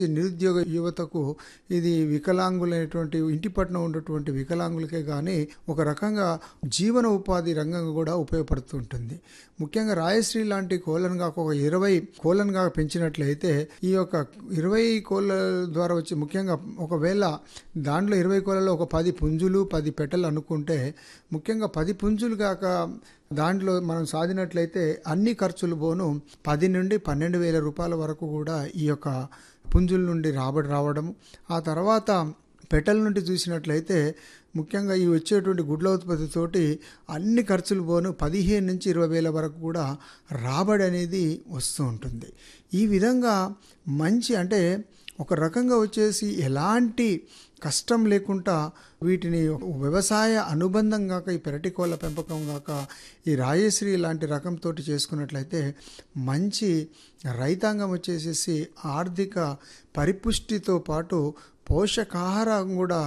నిరుద్యోగ యువతకు ఇది వికలాంగులైనటువంటి ఇంటి పట్టున ఉన్నటువంటి వికలాంగులకే కానీ ఒక రకంగా జీవన ఉపాధి రంగంగా కూడా ఉపయోగపడుతుంటుంది ముఖ్యంగా రాయశ్రీ లాంటి కోళ్ళను కాక ఒక ఇరవై కోళ్ళను కాక పెంచినట్లయితే ఈ యొక్క ఇరవై కోళ్ళ ద్వారా వచ్చి ముఖ్యంగా ఒకవేళ దాంట్లో ఇరవై కోళ్ళలో ఒక పది పుంజులు పది పెట్టెలు అనుకుంటే ముఖ్యంగా పది పుంజులు కాక దాంట్లో మనం సాధినట్లయితే అన్ని ఖర్చులు పోను పది నుండి పన్నెండు వేల రూపాయల వరకు కూడా ఈ యొక్క పుంజుల నుండి రాబడి రావడం ఆ తర్వాత పెట్టెల నుండి చూసినట్లయితే ముఖ్యంగా ఈ వచ్చేటువంటి గుడ్ల ఉత్పత్తితోటి అన్ని ఖర్చులు పోను పదిహేను నుంచి ఇరవై వేల వరకు కూడా రాబడి అనేది వస్తూ ఉంటుంది ఈ విధంగా మంచి అంటే ఒక రకంగా వచ్చేసి ఎలాంటి కష్టం లేకుండా వీటిని వ్యవసాయ అనుబంధం కాక ఈ పెరటి కోళ్ళ పెంపకం కాక ఈ రాయశ్రీ లాంటి రకంతో చేసుకున్నట్లయితే మంచి రైతాంగం వచ్చేసేసి ఆర్థిక పరిపుష్టితో పాటు పోషకాహారం కూడా